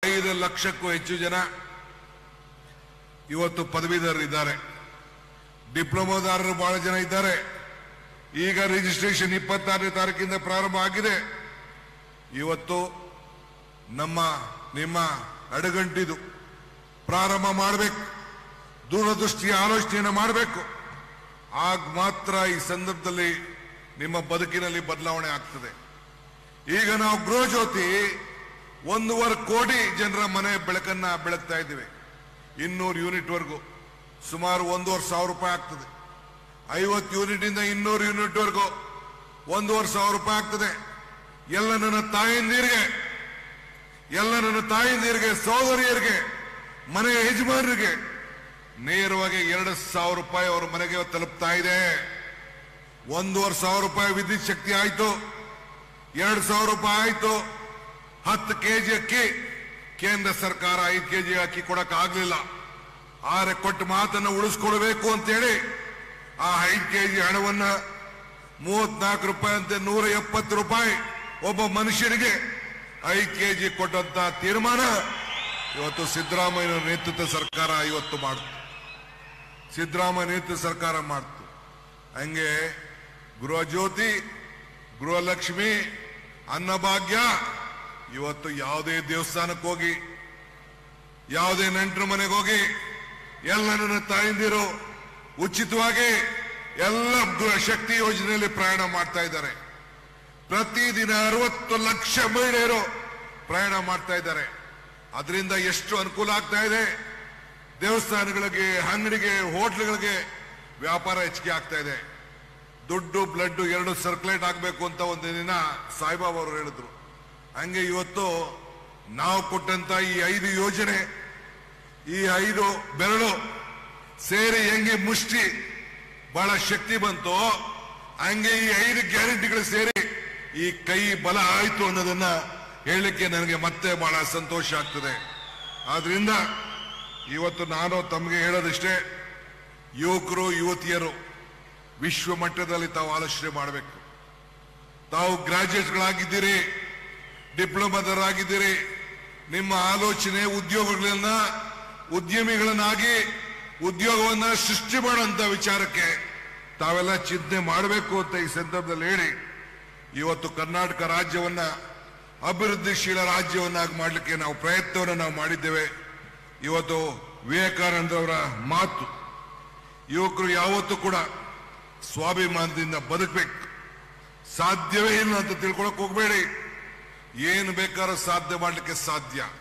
ಐದು ಲಕ್ಷಕ್ಕೂ ಹೆಚ್ಚು ಜನ ಇವತ್ತು ಪದವೀಧರರಿದ್ದಾರೆ ಡಿಪ್ಲೊಮಾದಾರರು ಬಹಳ ಜನ ಇದ್ದಾರೆ ಈಗ ರಿಜಿಸ್ಟ್ರೇಷನ್ ಇಪ್ಪತ್ತಾರನೇ ತಾರೀಕಿಂದ ಪ್ರಾರಂಭ ಆಗಿದೆ ಇವತ್ತು ನಮ್ಮ ನಿಮ್ಮ ಅಡಗಂಟಿದು ಪ್ರಾರಂಭ ಮಾಡಬೇಕು ದೂರದೃಷ್ಟಿಯ ಆಲೋಚನೆಯನ್ನು ಮಾಡಬೇಕು ಆಗ ಮಾತ್ರ ಈ ಸಂದರ್ಭದಲ್ಲಿ ನಿಮ್ಮ ಬದುಕಿನಲ್ಲಿ ಬದಲಾವಣೆ ಆಗ್ತದೆ ಈಗ ನಾವು ಗೃಹ ಜ್ಯೋತಿ ಒಂದೂವರೆ ಕೋಟಿ ಜನರ ಮನೆ ಬೆಳಕನ್ನ ಬೆಳಗ್ತಾ ಇದ್ದೀವಿ ಇನ್ನೂರು ಯೂನಿಟ್ ವರೆಗೂ ಸುಮಾರು ಒಂದೂವರೆ ಸಾವಿರ ರೂಪಾಯಿ ಆಗ್ತದೆ ಐವತ್ತು ಯೂನಿಟ್ ಇಂದ ಇನ್ನೂರು ಯೂನಿಟ್ ವರೆಗೂ ಒಂದೂವರೆ ಸಾವಿರ ರೂಪಾಯಿ ಆಗ್ತದೆ ಎಲ್ಲ ನನ್ನ ತಾಯಂದಿರಿಗೆ ಎಲ್ಲ ನನ್ನ ತಾಯಂದಿರಿಗೆ ಸಹೋದರಿಯರಿಗೆ ಮನೆ ಯಜಮಾನರಿಗೆ ನೇರವಾಗಿ ಎರಡು ಸಾವಿರ ರೂಪಾಯಿ ಅವರ ಮನೆಗೆ ತಲುಪ್ತಾ ಇದೆ ಒಂದೂವರೆ ಸಾವಿರ ರೂಪಾಯಿ ವಿದ್ಯುತ್ ಶಕ್ತಿ ಆಯ್ತು ಎರಡು ಸಾವಿರ ರೂಪಾಯಿ ಆಯ್ತು ಹತ್ತು ಕೆಜಿ ಅಕ್ಕಿ ಕೇಂದ್ರ ಸರ್ಕಾರ ಐದು ಕೆಜಿ ಅಕ್ಕಿ ಕೊಡಕ್ ಆಗ್ಲಿಲ್ಲ ಆದ್ರೆ ಕೊಟ್ಟು ಮಾತನ್ನು ಉಳಿಸ್ಕೊಳ್ಬೇಕು ಅಂತೇಳಿ ಆ ಐದು ಕೆಜಿ ಹಣವನ್ನ ಮೂವತ್ನಾಲ್ಕು ರೂಪಾಯಿ ಅಂತೆ ನೂರ ಎಪ್ಪತ್ತು ರೂಪಾಯಿ ಒಬ್ಬ ಮನುಷ್ಯನಿಗೆ ಐದು ಕೆಜಿ ಕೊಟ್ಟಂತ ತೀರ್ಮಾನ ಇವತ್ತು ಸಿದ್ದರಾಮಯ್ಯ ನೇತೃತ್ವ ಸರ್ಕಾರ ಇವತ್ತು ಮಾಡ್ತು ಸಿದ್ದರಾಮಯ್ಯ ನೇತೃತ್ವ ಸರ್ಕಾರ ಮಾಡ್ತು ಹಂಗೆ ಗೃಹ ಜ್ಯೋತಿ ಗೃಹಲಕ್ಷ್ಮಿ ಅನ್ನಭಾಗ್ಯ ಇವತ್ತು ಯಾವುದೇ ದೇವಸ್ಥಾನಕ್ಕೆ ಹೋಗಿ ಯಾವುದೇ ನೆಂಟರ ಮನೆಗೆ ಹೋಗಿ ಎಲ್ಲ ನನ್ನ ತಾಯಂದಿರು ಉಚಿತವಾಗಿ ಎಲ್ಲ ಗೃಹ ಶಕ್ತಿ ಯೋಜನೆಯಲ್ಲಿ ಪ್ರಯಾಣ ಮಾಡ್ತಾ ಇದ್ದಾರೆ ಪ್ರತಿದಿನ ಅರವತ್ತು ಲಕ್ಷ ಮಹಿಳೆಯರು ಪ್ರಯಾಣ ಮಾಡ್ತಾ ಇದ್ದಾರೆ ಅದರಿಂದ ಎಷ್ಟು ಅನುಕೂಲ ಆಗ್ತಾ ಇದೆ ದೇವಸ್ಥಾನಗಳಿಗೆ ಅಂಗಡಿಗೆ ಹೋಟ್ಲ್ಗಳಿಗೆ ವ್ಯಾಪಾರ ಹೆಚ್ಚಿಗೆ ಆಗ್ತಾ ಇದೆ ದುಡ್ಡು ಬ್ಲಡ್ ಎರಡು ಸರ್ಕ್ಯುಲೇಟ್ ಆಗಬೇಕು ಅಂತ ಒಂದು ದಿನ ಸಾಯಿಬಾಬಾ ಅವರು ಹೇಳಿದ್ರು ಹಂಗೆ ಇವತ್ತು ನಾವು ಕೊಟ್ಟಂತ ಈ ಐದು ಯೋಜನೆ ಈ ಐದು ಬೆರಳು ಸೇರಿ ಹೆಂಗೆ ಮುಷ್ಟಿ ಬಹಳ ಶಕ್ತಿ ಬಂತು ಹಂಗೆ ಈ ಐದು ಗ್ಯಾರಂಟಿಗಳು ಸೇರಿ ಈ ಕೈ ಬಲ ಆಯ್ತು ಅನ್ನೋದನ್ನ ಹೇಳಲಿಕ್ಕೆ ನನಗೆ ಮತ್ತೆ ಬಹಳ ಸಂತೋಷ ಆಗ್ತದೆ ಆದ್ರಿಂದ ಇವತ್ತು ನಾನು ತಮಗೆ ಹೇಳೋದಿಷ್ಟೇ ಯುವಕರು ಯುವತಿಯರು ವಿಶ್ವ ಮಟ್ಟದಲ್ಲಿ ತಾವು ಆಲೋಚನೆ ಮಾಡಬೇಕು ತಾವು ಗ್ರಾಜುಯೇಟ್ಗಳಾಗಿದ್ದೀರಿ ಡಿಪ್ಲೊಮಾದವರಾಗಿದ್ದೀರಿ ನಿಮ್ಮ ಆಲೋಚನೆ ಉದ್ಯೋಗಗಳನ್ನ ಉದ್ಯಮಿಗಳನ್ನಾಗಿ ಉದ್ಯೋಗವನ್ನ ಸೃಷ್ಟಿ ಮಾಡುವಂತ ವಿಚಾರಕ್ಕೆ ತಾವೆಲ್ಲ ಚಿಂತನೆ ಮಾಡಬೇಕು ಅಂತ ಈ ಸಂದರ್ಭದಲ್ಲಿ ಹೇಳಿ ಇವತ್ತು ಕರ್ನಾಟಕ ರಾಜ್ಯವನ್ನ ಅಭಿವೃದ್ಧಿಶೀಲ ರಾಜ್ಯವನ್ನಾಗಿ ಮಾಡಲಿಕ್ಕೆ ನಾವು ಪ್ರಯತ್ನವನ್ನು ನಾವು ಮಾಡಿದ್ದೇವೆ ಇವತ್ತು ವಿವೇಕಾನಂದರವರ ಮಾತು ಯುವಕರು ಯಾವತ್ತೂ ಕೂಡ ಸ್ವಾಭಿಮಾನದಿಂದ ಬದುಕಬೇಕು ಸಾಧ್ಯವೇ ಇಲ್ಲ ಅಂತ ತಿಳ್ಕೊಳಕ್ ಹೋಗ್ಬೇಡಿ ಏನು ಬೇಕಾದ್ರೂ ಸಾಧ್ಯ ಮಾಡಲಿಕ್ಕೆ ಸಾಧ್ಯ